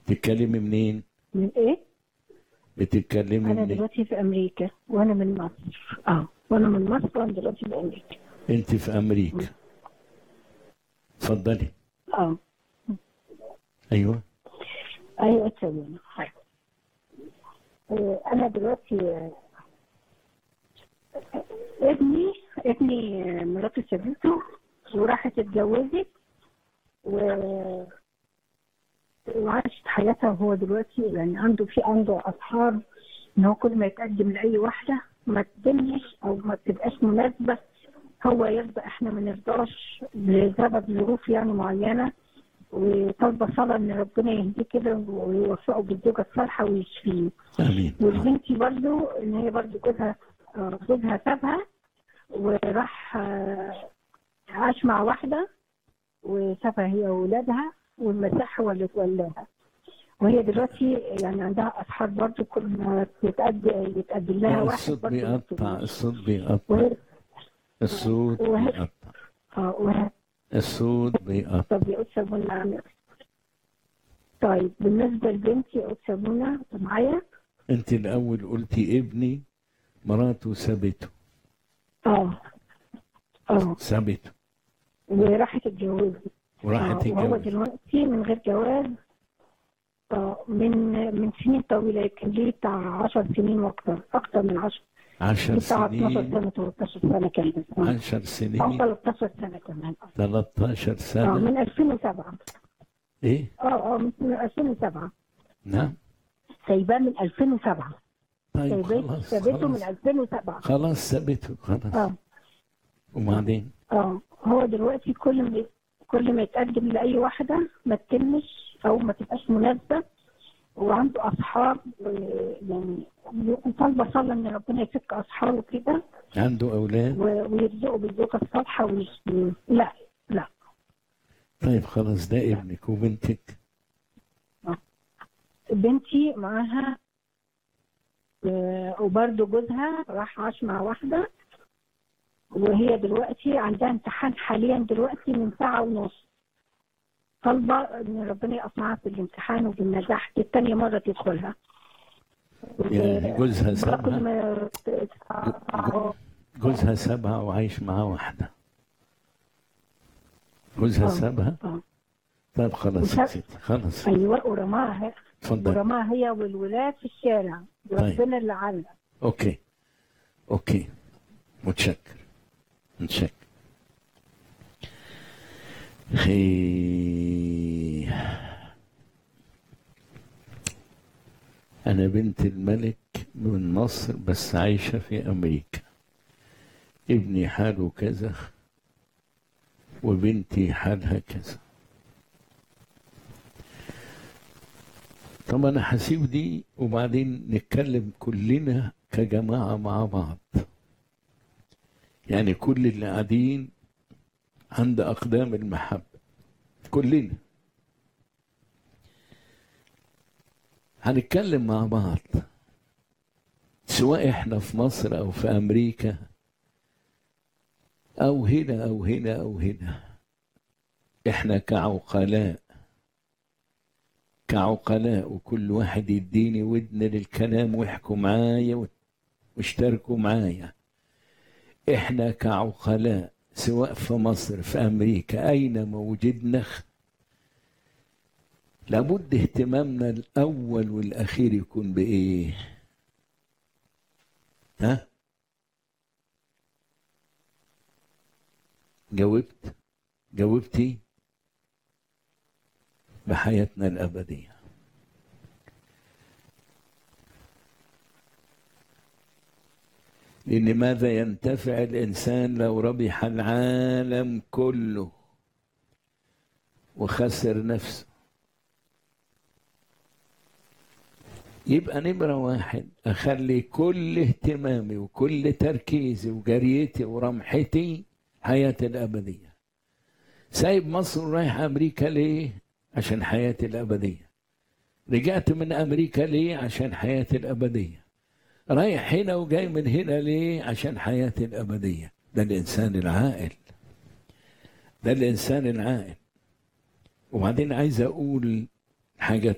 تتكلمي منين من ايه؟ بتتكلمي انا منين دلوقتي في امريكا وانا من مصر اه وانا من مصر وانا دلوقتي في امريكا انت في امريكا اتفضلي اه ايوه ايوه تسوينا آه، انا دلوقتي آه، ابني ابني آه، مراته سابته وراحت اتجوزت و وعاشت حياتها وهو دلوقتي يعني عنده في عنده اصحاب ان هو كل ما يتقدم لاي واحده ما تتمش او ما تبقاش مناسبه هو يرضى احنا ما نرضاش لسبب ظروف يعني معينه وطالبه صلاه ان ربنا يهديه كده ويوفقه بالزوجه الصالحه ويشفيه امين والبنتي برضو ان هي برضو جوزها آه، جوزها سابها وراح آه، عاش مع واحده وسابها هي واولادها والمسيح هو اللي تولاها وهي دلوقتي يعني عندها اصحاب برضو كل ما يتقدم يتقدم لها واحد الصوت برضو ما بيقطع بتقبلش. الصوت بيقطع وهي الصوت وهي- بيقطع اه وهي الصوت بيقطع طب يا أستاذ منى عامل طيب بالنسبة لبنتي يا أستاذ منى أنت معايا؟ انت الاول قلتي ابني مراته سابته اه اه سابته وراحت اتجوزت وراحت آه، وهو تتجوز دلوقتي من غير جواز اه من من سنين طويلة يمكن ليه بتاع 10 سنين واكتر اكتر من 10 عشر بتاع 12 سنين سنة 13 سنة كمان آه. عشر او سنين 13 سنة كمان 13 اه سنة من 2007 ايه اه اه من 2007 نعم سايباه من 2007 طيب سايباه خلاص سابته من خلاص 2007 خلاص سابته خلاص اه وبعدين اه هو دلوقتي كل ما كل ما يتقدم لاي واحده ما تتمش او ما تبقاش مناسبه وعنده اصحاب و- يعني طالبه صلاه ان ربنا يفك اصحابه كده عنده اولاد و- ويرزقه بالزوجه الصالحه ويش... لا لا طيب خلاص ده ابنك وبنتك بنتي معاها آه، وبرضه جوزها راح عاش مع واحده وهي دلوقتي عندها امتحان حاليا دلوقتي من ساعه ونص طالبه ان ربنا يقف معاها في الامتحان وبالنجاح دي تانية مره تدخلها يعني جوزها بقى كل سابها ما ت- جوزها سابها وعايش معاه واحدة جوزها آه. سابها آه. طيب خلاص يا وساب- ستي خلاص ايوه ورماها اتفضل ورماها هي والولاد في الشارع ربنا اللي علق اوكي اوكي متشكر متشكر خي أنا بنت الملك من مصر بس عايشة في أمريكا ابني حاله كذا وبنتي حالها كذا طب أنا هسيب دي وبعدين نتكلم كلنا كجماعة مع بعض يعني كل اللي قاعدين عند أقدام المحبة كلنا هنتكلم مع بعض سواء احنا في مصر او في امريكا او هنا او هنا او هنا احنا كعقلاء كعقلاء وكل واحد يديني ودن للكلام ويحكوا معايا واشتركوا معايا احنا كعقلاء سواء في مصر في امريكا اينما وجدنا لابد اهتمامنا الاول والاخير يكون بايه ها جاوبت جاوبتي بحياتنا الابديه لأن ماذا ينتفع الإنسان لو ربح العالم كله وخسر نفسه يبقى نمرة واحد أخلي كل اهتمامي وكل تركيزي وجريتي ورمحتي حياتي الأبدية سايب مصر ورايح أمريكا ليه؟ عشان حياتي الأبدية رجعت من أمريكا ليه؟ عشان حياتي الأبدية رايح هنا وجاي من هنا ليه؟ عشان حياتي الأبدية ده الإنسان العاقل ده الإنسان العاقل وبعدين عايز أقول حاجة